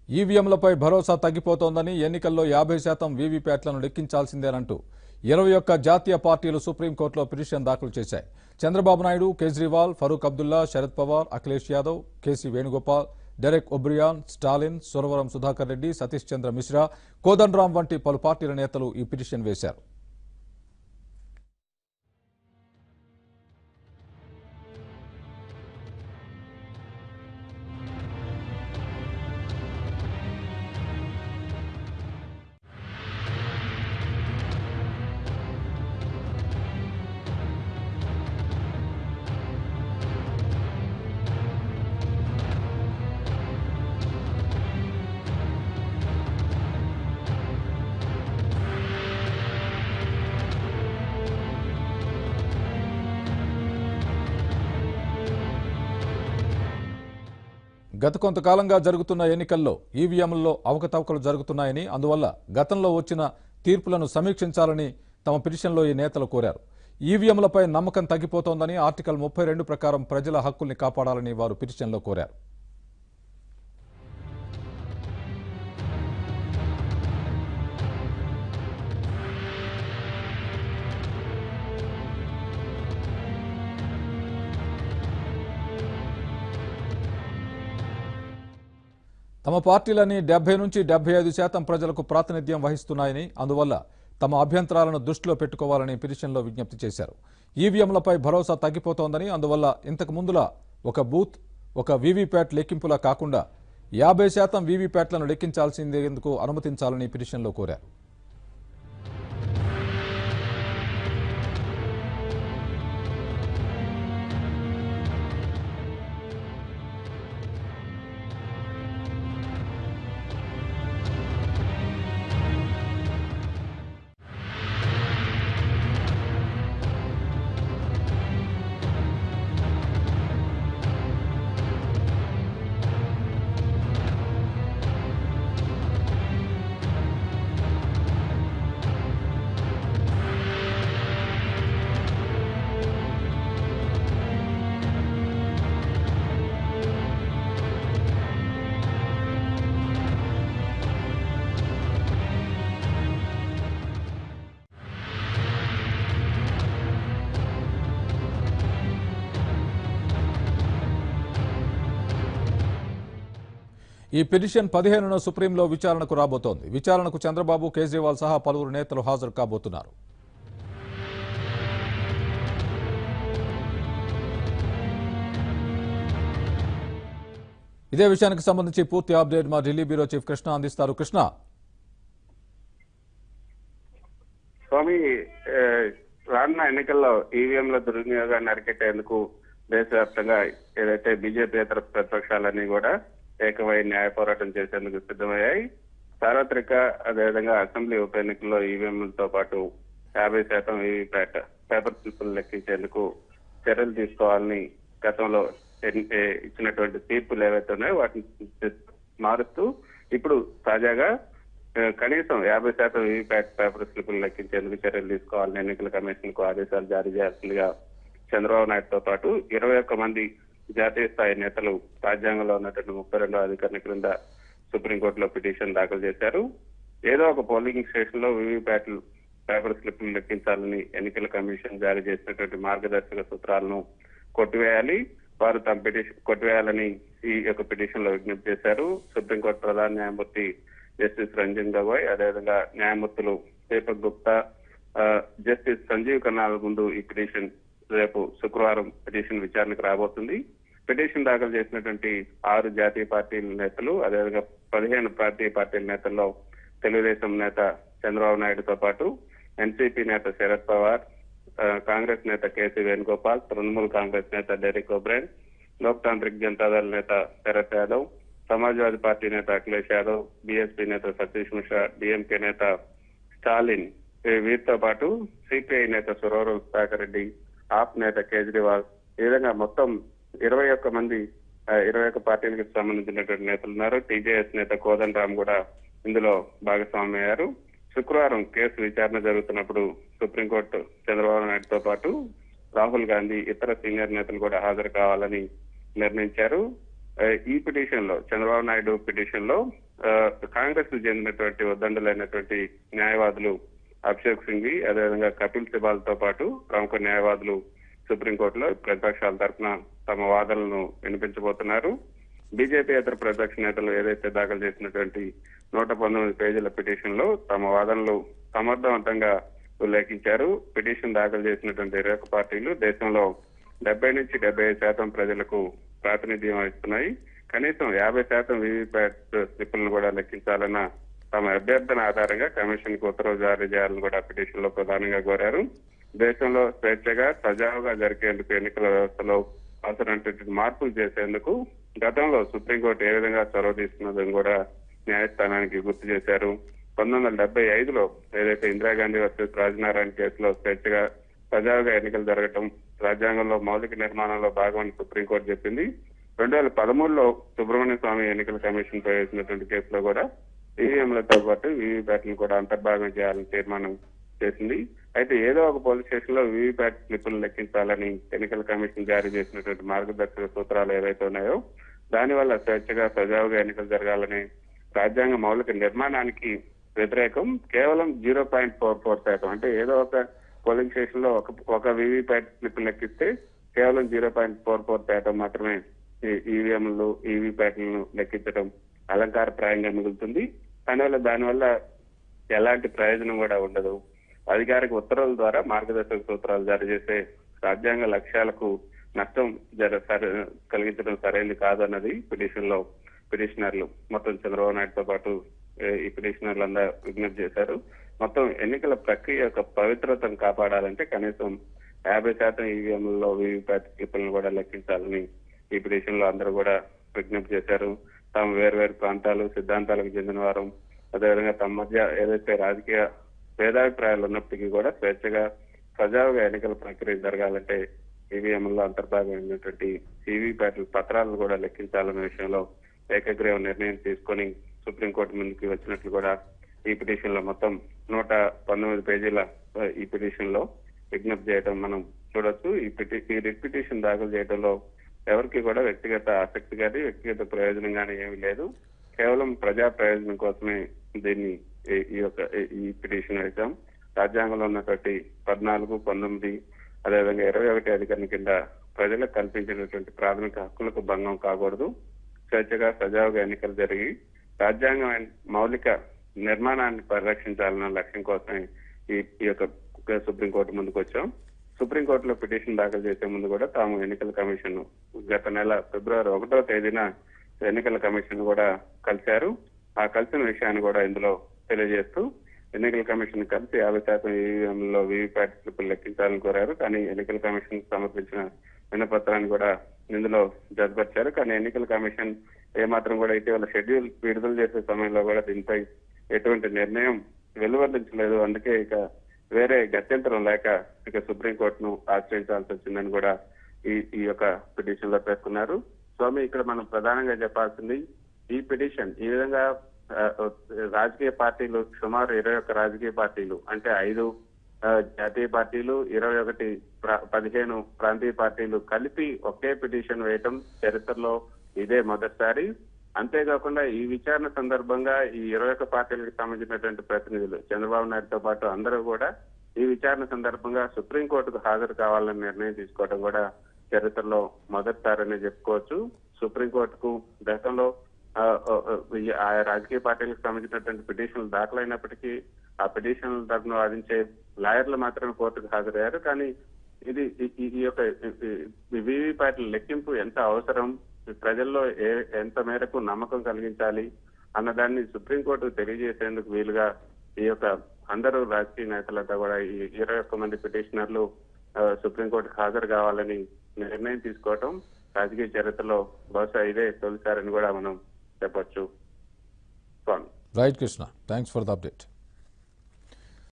ఈవీఎంలపై భరోసా తగ్గిపోతోందని ఎన్నికల్లో యాభై శాతం వీవీప్యాట్లను లెక్కించాల్సిందేనంటూ ఇరవై ఒక్క జాతీయ పార్టీలు సుప్రీంకోర్టులో పిటిషన్ దాఖలు చేశాయి చంద్రబాబు నాయుడు కేజ్రీవాల్ ఫరూక్ అబ్దుల్లా శరద్ పవార్ అఖిలేష్ యాదవ్ కేసీ వేణుగోపాల్ డెరెక్ ఒబ్రియాన్ స్టాలిన్ సురవరం సుధాకర్ రెడ్డి సతీష్ చంద్ర మిశ్రా కోదండరాం వంటి పలు పార్టీల నేతలు ఈ పిటిషన్ వేశారు గత కొంతకాలంగా జరుగుతున్న ఎన్నికల్లో ఈవీఎంలలో అవకతవకలు జరుగుతున్నాయని అందువల్ల గతంలో వచ్చిన తీర్పులను సమీక్షించాలని తమ పిటిషన్లో ఈ నేతలు కోరారు ఈవీఎంలపై నమ్మకం తగ్గిపోతోందని ఆర్టికల్ ముప్పై రెండు ప్రకారం ప్రజల హక్కుల్ని కాపాడాలని వారు పిటిషన్లో కోరారు తమ పార్టీలని డెబ్బై నుంచి డెబ్బై ఐదు శాతం ప్రజలకు ప్రాతినిధ్యం వహిస్తున్నాయని అందువల్ల తమ అభ్యంతరాలను దృష్టిలో పెట్టుకోవాలని పిటిషన్లో విజ్ఞప్తి చేశారు ఈవీఎంలపై భరోసా తగ్గిపోతోందని అందువల్ల ఇంతకు ముందులా ఒక బూత్ ఒక వీవీప్యాట్ లెక్కింపులా కాకుండా యాభై శాతం వీవీప్యాట్లను లెక్కించాల్సిందేందుకు అనుమతించాలని పిటిషన్లో కోరారు ఈ పిటిషన్ పదిహేనున సుప్రీంలో విచారణకు రాబోతోంది విచారణకు చంద్రబాబు కేజ్రీవాల్ సహా పలువురు నేతలు హాజరు కాబోతున్నారు ఇదే విషయానికి సంబంధించి పూర్తి అప్డేట్ మా ఢిల్లీ బ్యూరో చీఫ్ కృష్ణ అందిస్తారు కృష్ణ స్వామి ఏ, రానున్న ఎన్నికల్లో ఈవీఎంల దుర్వినియోగాన్ని అరికెట్టేందుకు దేశవ్యాప్తంగా ఏదైతే బీజేపీయేతర ప్రతిపక్షాలన్నీ కూడా ఏకమై న్యాయ పోరాటం చేసేందుకు సిద్ధమయ్యాయి సార్వత్రిక అదేవిధంగా అసెంబ్లీ ఉప ఎన్నికల్లో ఈవీఎంలతో పాటు యాభై శాతం వీవీప్యాట్ పేపర్ స్లిప్పులు లెక్కించేందుకు చర్యలు తీసుకోవాలని గతంలో ఎన్- ఏ, ఇచ్చినటువంటి తీర్పులు ఏవైతే ఉన్నాయో వాటిని మారుస్తూ ఇప్పుడు తాజాగా ఆ, కనీసం యాభై శాతం వీవీప్యాట్ పేపర్ స్లిప్పులు లెక్కించేందుకు చర్యలు తీసుకోవాలని ఎన్నికల కమిషన్ కు ఆదేశాలు జారీ చేయాల్సిందిగా చంద్రబాబు నాయుడుతో పాటు ఇరవై ఒక్క మంది జాతీయ స్థాయి నేతలు రాజ్యాంగంలో ఉన్నటువంటి ముప్పై రెండో అధికరణ క్రింద సుప్రీంకోర్టులో పిటిషన్ దాఖలు చేశారు ఏదో ఒక పోలింగ్ స్టేషన్ లో వీవీప్యాట్లు పేపర్ స్లిప్లు లెక్కించాలని ఎన్నికల కమిషన్ జారీ చేసినటువంటి మార్గదర్శక సూత్రాలను కొట్టివేయాలి వారు తమ పిటిషన్ కొట్టివేయాలని ఈ యొక్క పిటిషన్ లో విజ్ఞప్తి చేశారు సుప్రీంకోర్టు ప్రధాన న్యాయమూర్తి జస్టిస్ రంజన్ గగోయ్ అదేవిధంగా న్యాయమూర్తులు దీపక్ గుప్తా ఆ, జస్టిస్ సంజీవ్ కన్నాల ముందు ఈ పిటిషన్ రేపు శుక్రవారం పిటిషన్ విచారణకు రాబోతుంది పిటిషన్ దాఖలు చేసినటువంటి ఆరు జాతీయ పార్టీల నేతలు అదేవిధంగా పదిహేను ప్రాంతీయ పార్టీల నేతల్లో తెలుగుదేశం నేత చంద్రబాబు నాయుడుతో పాటు ఎన్సీపీ నేత శరద్ పవార్ ఆ, కాంగ్రెస్ నేత కేసీ వేణుగోపాల్ తృణమూల్ కాంగ్రెస్ నేత డెరిక్ ఒబ్రైన్ లోక్ తాంత్రిక్ జనతాదళ్ నేత శరత్ యాదవ్ సమాజ్వాదీ పార్టీ నేత అఖిలేష్ యాదవ్ బీఎస్పీ నేత సతీష్ మిశ్రా డిఎంకే నేత స్టాలిన్ ఈ వీరితో పాటు సిపిఐ నేత సురవరం సుధాకర్ రెడ్డి ఆప్ నేత కేజ్రీవాల్ ఈ విధంగా మొత్తం ఇరవై ఒక్క మంది ఆ, ఇరవై ఒక్క పార్టీలకు సంబంధించినటువంటి నేతలు ఉన్నారు టీజేఎస్ నేత కోదండ రామ్ కూడా ఇందులో భాగస్వామి అయ్యారు శుక్రవారం కేసు విచారణ జరుగుతున్నప్పుడు సుప్రీంకోర్టు చంద్రబాబు నాయుడుతో పాటు రాహుల్ గాంధీ ఇతర సీనియర్ నేతలు కూడా హాజరు కావాలని నిర్ణయించారు ఆ, ఈ పిటిషన్ లో చంద్రబాబు నాయుడు పిటిషన్ లో ఆ, కాంగ్రెస్ కు చెందినటువంటి ఉద్దండులైనటువంటి న్యాయవాదులు అభిషేక్ సింఘ్వి అదేవిధంగా కపిల్ సిబాల్తో పాటు ప్రముఖ న్యాయవాదులు సుప్రీంకోర్టులో ప్రతిపక్షాల తరఫున తమ వాదనలను వినిపించబోతున్నారు బీజేపీ ఇతర ప్రతిపక్ష నేతలు ఏదైతే దాఖలు చేసినటువంటి నూట పంతొమ్మిది పేజీల పిటిషన్ లో తమ వాదనలు సమర్థవంతంగా ఉల్లేఖించారు పిటిషన్ దాఖలు చేసినటువంటి ఇరవై ఒక్క పార్టీలు దేశంలో డెబ్బై నుంచి డెబ్బై ఐదు శాతం ప్రజలకు ప్రాతినిధ్యం వహిస్తున్నాయి కనీసం యాభై శాతం వీవీప్యాట్ స్లిప్పులను కూడా లెక్కించాలన్న తమ అభ్యర్థన ఆధారంగా కమిషన్ కు ఉత్తర్వులు జారీ చేయాలని కూడా పిటిషన్ లో ప్రధానంగా కోరారు దేశంలో స్వేచ్ఛగా సజావుగా జరిగేందుకు ఎన్నికల వ్యవస్థలో అవసరమైనటువంటి మార్పులు చేసేందుకు గతంలో సుప్రీంకోర్టు ఏ విధంగా చొరవ తీసుకున్నదని కూడా న్యాయస్థానానికి గుర్తు చేశారు పంతొమ్మిది వందల డెబ్బై ఐదులో ఏదైతే ఇందిరాగాంధీ వర్సెస్ రాజనారాయణ కేసులో స్వేచ్ఛగా సజావుగా ఎన్నికలు జరగటం రాజ్యాంగంలో మౌలిక నిర్మాణంలో భాగమని సుప్రీంకోర్టు చెప్పింది రెండు వేల పదమూడులో సుబ్రహ్మణ్య స్వామి ఎన్నికల కమిషన్ పై వేసినటువంటి కేసులో కూడా ఈవీఎంలతో పాటు వీవీప్యాట్లను కూడా అంతర్భాగం చేయాలని తీర్మానం చేసింది అయితే ఏదో ఒక పోలీస్ స్టేషన్ లో వీవీప్యాట్ స్లిప్పులు లెక్కించాలని ఎన్నికల కమిషన్ జారీ చేసినటువంటి మార్గదర్శక సూత్రాలు ఏవైతే ఉన్నాయో దానివల్ల స్వేచ్ఛగా సజావుగా ఎన్నికలు జరగాలని రాజ్యాంగ మౌలిక నిర్మాణానికి వ్యతిరేకం కేవలం జీరో పాయింట్ ఫోర్ ఫోర్ శాతం అంటే ఏదో ఒక పోలింగ్ స్టేషన్ లో ఒక ఒక వీవీప్యాట్ స్లిప్ లెక్కిస్తే కేవలం జీరో పాయింట్ ఫోర్ ఫోర్ శాతం మాత్రమే ఈవీఎంలు ఈవీప్యాట్లను లెక్కించడం అలంకారప్రాయంగా మిగులుతుంది దానివల్ల దానివల్ల ఎలాంటి ప్రయోజనం కూడా ఉండదు అధికారిక ఉత్తర్వుల ద్వారా మార్గదర్శక సూత్రాలు జారీ చేసే రాజ్యాంగ లక్ష్యాలకు నష్టం జర సర- కలిగించడం సరైనది కాదన్నది పిటిషన్ లో పిటిషనర్లు మొత్తం చంద్రబాబు నాయుడుతో పాటు ఏ, ఈ పిటిషనర్లు అందరూ విజ్ఞప్తి చేశారు మొత్తం ఎన్నికల ప్రక్రియ యొక్క పవిత్రతను కాపాడాలంటే కనీసం యాభై శాతం ఈవీఎంలలో వీవీప్యాట్ స్లిప్పులను కూడా లెక్కించాలని ఈ పిటిషన్ లో అందరూ కూడా విజ్ఞప్తి చేశారు తాము వేరు వేరు ప్రాంతాలు సిద్ధాంతాలకు చెందిన వారు అదేవిధంగా తమ మధ్య ఏదైతే రాజకీయ భేదాభిప్రాయాలు ఉన్నప్పటికీ కూడా స్వేచ్ఛగా సజావుగా ఎన్నికల ప్రక్రియ జరగాలంటే ఈవీఎంలో అంతర్భాగమైనటువంటి ఈవీప్యాట్ల పత్రాలను కూడా లెక్కించాలనే విషయంలో ఏకగ్రీవ నిర్ణయం తీసుకొని సుప్రీంకోర్టు ముందుకు వచ్చినట్లు కూడా ఈ పిటిషన్ లో మొత్తం నూట పంతొమ్మిది పేజీల ఆ, ఈ పిటిషన్ లో విజ్ఞప్తి చేయడం మనం చూడొచ్చు ఈ పిటి ఈ రిట్ పిటిషన్ దాఖలు చేయడంలో ఎవరికి కూడా వ్యక్తిగత ఆసక్తి కానీ వ్యక్తిగత ప్రయోజనం కానీ ఏమీ లేదు కేవలం ప్రజా ప్రయోజనం కోసమే దీన్ని ఈ- ఈ యొక్క ఈ- ఈ పిటిషన్ వేశాం రాజ్యాంగంలో ఉన్నటువంటి పద్నాలుగు పంతొమ్మిది అదేవిధంగా ఇరవై ఒకటి అధికరణ కింద ప్రజలకు కల్పించినటువంటి ప్రాథమిక హక్కులకు భంగం కాకూడదు స్వేచ్ఛగా సజావుగా ఎన్నికలు జరిగి రాజ్యాంగం మౌలిక నిర్మాణాన్ని పరిరక్షించాలన్న లక్ష్యం కోసమే ఈ ఈ యొక్క సుప్రీంకోర్టు ముందుకు వచ్చాం సుప్రీంకోర్టులో పిటిషన్ దాఖలు చేసే ముందు కూడా తాము ఎన్నికల కమిషన్ గత నెల ఫిబ్రవరి ఒకటో తేదీన ఎన్నికల కమిషన్ కూడా కలిశారు ఆ కలిసిన విషయాన్ని కూడా ఇందులో తెలియజేస్తూ ఎన్నికల కమిషన్ కలిసి యాభై శాతం ఈవీఎంలో వీవీప్యాట్ స్లిప్పులు లెక్కించాలని కోరారు కానీ ఎన్నికల కమిషన్ సమర్పించిన వినపత్రాన్ని కూడా ఇందులో జతపరిచారు కానీ ఎన్నికల కమిషన్ ఏమాత్రం కూడా ఇటీవల షెడ్యూల్ విడుదల చేసే సమయంలో కూడా దీనిపై ఎటువంటి నిర్ణయం వెలువరించలేదు అందుకే ఇక వేరే గత్యంతరం లేక ఇక సుప్రీంకోర్టును ఆశ్రయించాల్సి వచ్చిందని కూడా ఈ ఈ యొక్క పిటిషన్ లో పేర్కొన్నారు స్వామి ఇక్కడ మనం ప్రధానంగా చెప్పాల్సింది ఈ పిటిషన్ ఈ విధంగా ఆ, రాజకీయ పార్టీలు సుమారు ఇరవై ఒక్క రాజకీయ పార్టీలు అంటే ఐదు ఆ, జాతీయ పార్టీలు ఇరవై ఒకటి ప్ర- పదిహేను ప్రాంతీయ పార్టీలు కలిపి ఒకే పిటిషన్ వేయటం చరిత్రలో ఇదే మొదటిసారి అంతేకాకుండా ఈ విచారణ సందర్భంగా ఈ ఇరవై ఒక్క పార్టీలకు సంబంధించినటువంటి ప్రతినిధులు చంద్రబాబు నాయుడుతో పాటు అందరూ కూడా ఈ విచారణ సందర్భంగా సుప్రీంకోర్టుకు హాజరు కావాలని నిర్ణయం తీసుకోవడం కూడా చరిత్రలో మొదటిసారని చెప్పుకోవచ్చు సుప్రీంకోర్టుకు గతంలో ఆ, ఆ, ఈ ఆయా రాజకీయ పార్టీలకు సంబంధించినటువంటి పిటిషన్లు దాఖలైనప్పటికీ ఆ పిటిషన్ల తరఫున వాదించే లాయర్లు మాత్రమే కోర్టుకు హాజరయ్యారు కానీ ఇది ఈ- ఈ- ఈ యొక్క వీవీప్యాట్ల లెక్కింపు ఎంత అవసరం ప్రజల్లో ఏ ఎంత మేరకు నమ్మకం కలిగించాలి అన్నదాన్ని సుప్రీంకోర్టుకు తెలియజేసేందుకు వీలుగా ఈ యొక్క అందరూ రాజకీయ నేతలంతా కూడా ఈ ఇరవై ఒక్క మంది పిటిషనర్లు ఆ, సుప్రీంకోర్టుకు హాజరు కావాలని నిర్ణయం తీసుకోవటం రాజకీయ చరిత్రలో బహుశా ఇదే తొలిసారని కూడా మనం చెప్పొచ్చు Swami right Krishna thanks for the update